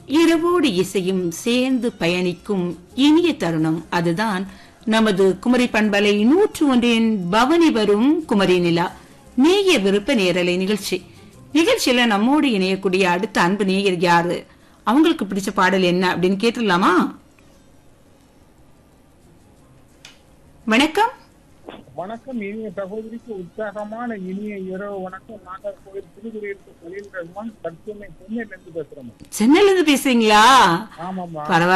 இரவோடு இசையும் சேர்ந்து பயணிக்கும் இனிய தருணம் அதுதான் நமது குமரி பண்பலை நூற்று ஒன்றின் பவனி வரும் குமரி நிலா நேய விருப்ப நேரலை நிகழ்ச்சி நிகழ்ச்சியில நம்மோடு இணையக்கூடிய அடுத்த அன்பு நேயர் யாரு அவங்களுக்கு பிடிச்ச பாடல் என்ன அப்படின்னு கேட்டுடலாமா வணக்கம் வணக்கம் இனிய சகோதரிக்கு உற்சாகமான இனிய இரவு வணக்கம் நாகர்கோவில் புதுக்குடியிருப்பு கலீல் ரஹ்மான் தற்சமய சென்னையிலிருந்து பேசுறோம் சென்னையில இருந்து பேசுறீங்களா ஆமாம்மா பரவாயில்ல